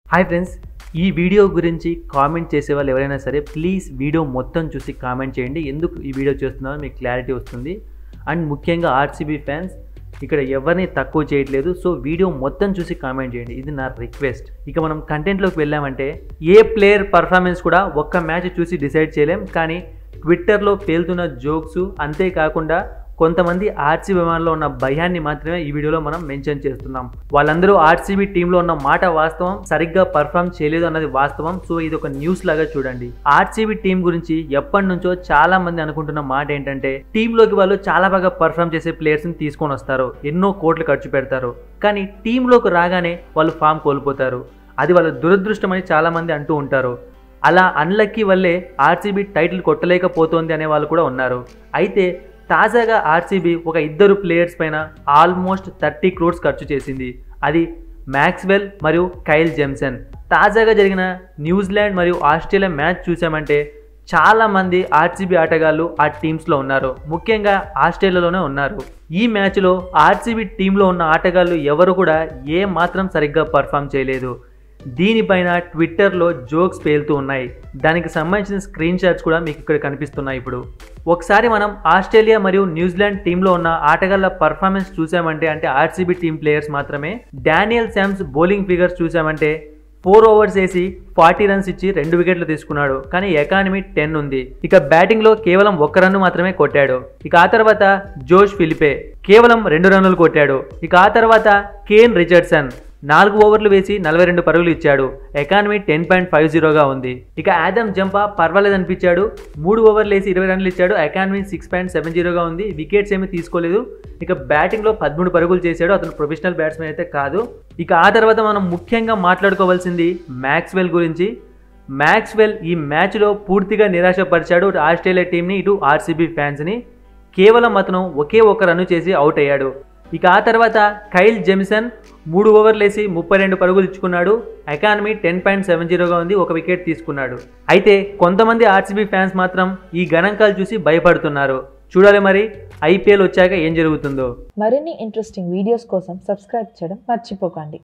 hi friends ఈ video గురించి comment చేసే వాళ్ళు ఎవరైనా సరే ప్లీజ్ వీడియో మొత్తం చూసి కామెంట్ చేయండి ఎందుకు ఈ వీడియో చేస్తున్నారో మీకు క్లారిటీ వస్తుంది అండ్ ముఖ్యంగా ఆర్సీబీ ఫ్యాన్స్ ఇక్కడ ఎవరిని తక్కువ చేయట్లేదు సో వీడియో మొత్తం చూసి కామెంట్ చేయండి ఇది నా రిక్వెస్ట్ ఇక మనం కంటెంట్లోకి వెళ్ళామంటే ఏ ప్లేయర్ పర్ఫార్మెన్స్ కూడా ఒక్క మ్యాచ్ చూసి డిసైడ్ చేయలేం కానీ ట్విట్టర్లో పేలుతున్న జోక్స్ అంతేకాకుండా కొంతమంది ఆర్సీబీ అభిమానుల్లో ఉన్న భయాన్ని మాత్రమే ఈ వీడియోలో మనం మెన్షన్ చేస్తున్నాం వాళ్ళందరూ ఆర్సీబీ టీంలో ఉన్న మాట వాస్తవం సరిగ్గా పర్ఫామ్ చేయలేదు అన్నది వాస్తవం సో ఇది ఒక న్యూస్ లాగా చూడండి ఆర్సీబీ టీం గురించి ఎప్పటి నుంచో చాలా మంది అనుకుంటున్న మాట ఏంటంటే టీంలోకి వాళ్ళు చాలా బాగా పర్ఫామ్ చేసే ప్లేయర్స్ ని తీసుకొని వస్తారు ఎన్నో కోట్లు ఖర్చు పెడతారు కానీ టీంలోకి రాగానే వాళ్ళు ఫామ్ కోల్పోతారు అది వాళ్ళ దురదృష్టం అని చాలా మంది అంటూ ఉంటారు అలా అన్లక్కీ వల్లే ఆర్సీబీ టైటిల్ కొట్టలేకపోతోంది అనే వాళ్ళు కూడా ఉన్నారు అయితే తాజాగా ఆర్సీబీ ఒక ఇద్దరు ప్లేయర్స్ పైన ఆల్మోస్ట్ థర్టీ క్రోడ్స్ ఖర్చు చేసింది అది మ్యాక్స్వెల్ మరియు కైల్ జెమ్సన్ తాజాగా జరిగిన న్యూజిలాండ్ మరియు ఆస్ట్రేలియా మ్యాచ్ చూసామంటే చాలా మంది ఆర్సీబీ ఆటగాళ్ళు ఆ టీమ్స్లో ఉన్నారు ముఖ్యంగా ఆస్ట్రేలియాలోనే ఉన్నారు ఈ మ్యాచ్లో ఆర్సీబీ టీంలో ఉన్న ఆటగాళ్ళు ఎవరు కూడా ఏ మాత్రం సరిగ్గా పర్ఫామ్ చేయలేదు దీనిపైన ట్విట్టర్లో జోక్స్ పేలుతూ ఉన్నాయి దానికి సంబంధించిన స్క్రీన్ షాట్స్ కూడా మీకు ఇక్కడ కనిపిస్తున్నాయి ఇప్పుడు ఒకసారి మనం ఆస్ట్రేలియా మరియు న్యూజిలాండ్ టీంలో ఉన్న ఆటగాళ్ళ పర్ఫార్మెన్స్ చూసామంటే అంటే ఆర్సీబీ టీం ప్లేయర్స్ మాత్రమే డానియల్ శామ్స్ బౌలింగ్ ఫిగర్స్ చూసామంటే ఫోర్ ఓవర్స్ వేసి ఫార్టీ రన్స్ ఇచ్చి రెండు వికెట్లు తీసుకున్నాడు కానీ ఎకానమీ టెన్ ఉంది ఇక బ్యాటింగ్లో కేవలం ఒక్క రన్ను మాత్రమే కొట్టాడు ఇక ఆ తర్వాత జోష్ ఫిలిపే కేవలం రెండు రన్నులు కొట్టాడు ఇక ఆ తర్వాత కేన్ రిచర్డ్సన్ నాలుగు ఓవర్లు వేసి నలభై రెండు పరుగులు ఇచ్చాడు ఎకానమీ టెన్ పాయింట్ ఫైవ్ జీరోగా ఉంది ఇక ఆదమ్ జంపా పర్వాలేదు అనిపించాడు మూడు ఓవర్లు వేసి ఇరవై రన్లు ఇచ్చాడు ఎకానమీ సిక్స్ పాయింట్ సెవెన్ జీరోగా ఉంది వికెట్స్ ఏమీ తీసుకోలేదు ఇక బ్యాటింగ్లో పదమూడు పరుగులు చేశాడు అతను ప్రొఫెషనల్ బ్యాట్స్మెన్ అయితే కాదు ఇక ఆ తర్వాత మనం ముఖ్యంగా మాట్లాడుకోవాల్సింది మ్యాక్స్వెల్ గురించి మ్యాక్స్వెల్ ఈ మ్యాచ్లో పూర్తిగా నిరాశపరిచాడు ఆస్ట్రేలియా టీంని ఇటు ఆర్సీబీ ఫ్యాన్స్ని కేవలం అతను ఒకే ఒక రన్ను చేసి అవుట్ అయ్యాడు ఇక ఆ తర్వాత కైల్ జెమిసన్ మూడు ఓవర్లు వేసి ముప్పై రెండు పరుగులు ఇచ్చుకున్నాడు ఎకానమీ టెన్ పాయింట్ సెవెన్ జీరోగా ఉంది ఒక వికెట్ తీసుకున్నాడు అయితే కొంతమంది ఆర్సీబీ ఫ్యాన్స్ మాత్రం ఈ గణాంకాలు చూసి భయపడుతున్నారు చూడాలి మరి ఐపీఎల్ వచ్చాక ఏం జరుగుతుందో మరిన్ని ఇంట్రెస్టింగ్ వీడియోస్ కోసం సబ్స్క్రైబ్ చేయడం మర్చిపోకండి